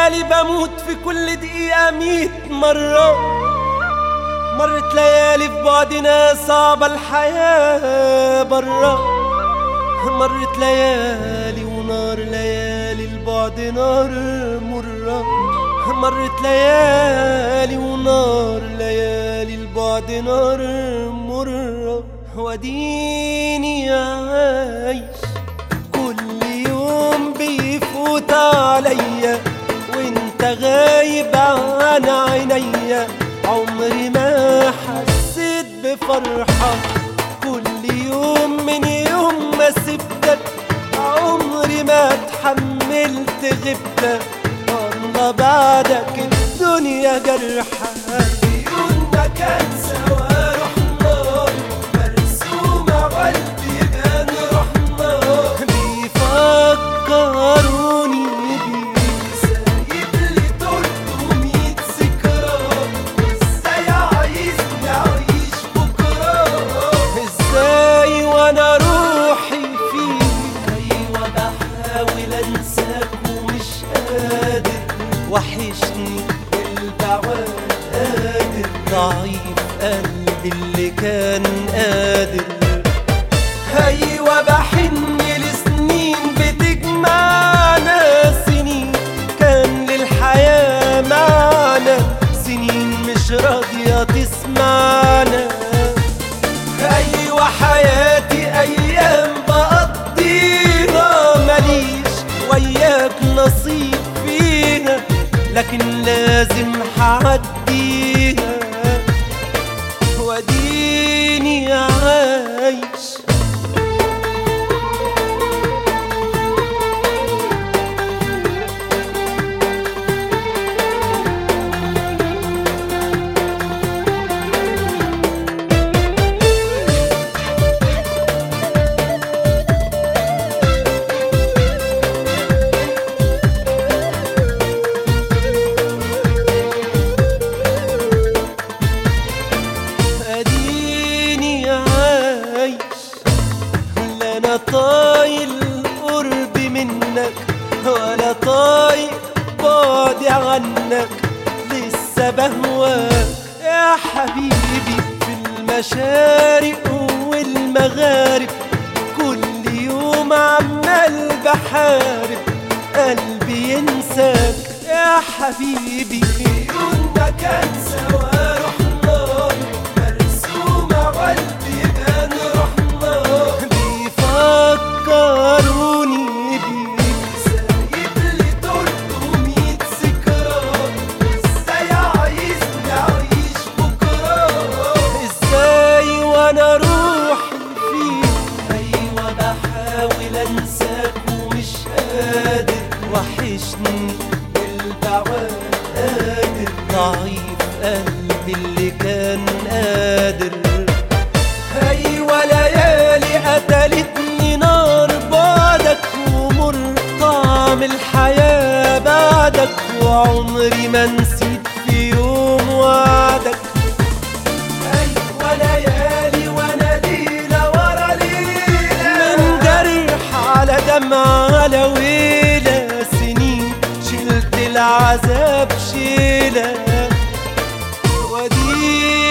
ليالي بموت في كل دقيقة ميت مرة مرت ليالي في بعدنا صعبة الحياة برا مرت ليالي ونار ليالي البعد نار مرة مرت ليالي ونار ليالي البعد نار مرة وديني عايش كل يوم بيفوت عليا وانت غايب عن عينيا عمري ما حسيت بفرحة كل يوم من يوم ما سبتك عمري ما اتحملت غبتك والله بعدك الدنيا جرحة عيوننا كان سوا رحنا مرسومة والبيبان رحنا بيفكروني بيك سايب لي تلتمية ذكرى وازاي عايزني اعيش بكرة ازاي وانا روحي فيك ايوه بحاول انساك ومش قادر وحشني البعاد قادر ضعيف قلبي اللي كان قادر ايوه بحن لسنين بتجمعنا سنين كان للحياة معنى سنين مش راضية تسمعنا ايوه حياتي ايام بقضيها ماليش وياك نصيب فيها لكن لازم حعديها وديني عايش اديني عايش لا انا طايل قرب منك ولا طايق بعدي عنك لسه بهواك يا حبيبي في المشارق والمغارب كل يوم عمال بحارب قلبي ينساك يا حبيبي عيوننا كان سوا رحنا مرسومة والبيبان رحنا بيفكروني بيك سايب لي تلتمية ذكرى ازاي عايزني اعيش بكرة ازاي وانا روحي فيك ايوه بحاول انساك ومش قادر وحشني البعاد قادر ضعيف قلبي اللي كان قادر ايوه ليالي قتلتني نار بعدك ومر طعم الحياة بعدك وعمري ما نسيت في يوم وعدك ايوه ليالي وانا ليلة ورا ليلة من جرح على دمع على ويلة سنين شلت العذاب شيلة ودي